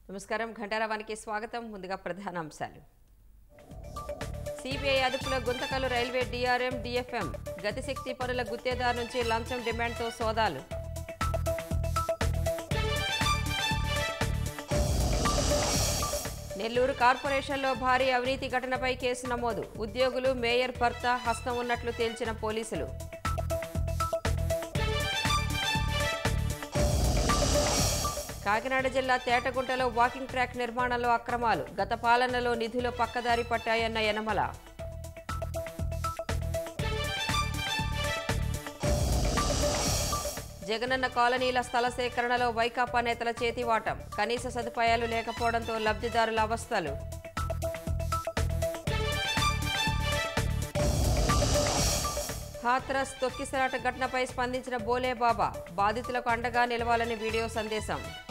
నమస్కారం ఘంటారావానికి స్వాగతం ముందుగా ప్రధాన అంశాలు సిబిఐ అదుపులో Guntakal railway DRM DFM Gati Shakti పనుల గుత్తేదారు నుంచి లంచం డిమాండ్తో సోదాలు నెల్లూరు కార్పొరేషన్లో భారీ అవినీతి ఘటనపై కేసు నమోదు ఉద్యోగులు మేయర్ భర్త హస్తం ఉన్నట్లు తేల్చిన పోలీసులు కాకినాడ జిల్లా తేటగుంటలో వాకింగ్ ట్రాక్ నిర్మాణంలో అక్రమాలు గత పాలనలో నిధులు పక్కదారి పట్టాయన్న యనమల జగనన్న కాలనీల స్థల సేకరణలో వైకాపా నేతల చేతివాటం కనీస సదుపాయాలు లేకపోవడంతో లబ్ధిదారుల అవస్థలు హాత్రస్ తొక్కిసలాట ఘటనపై స్పందించిన బోలే బాబా బాధితులకు అండగా నిలవాలని వీడియో సందేశం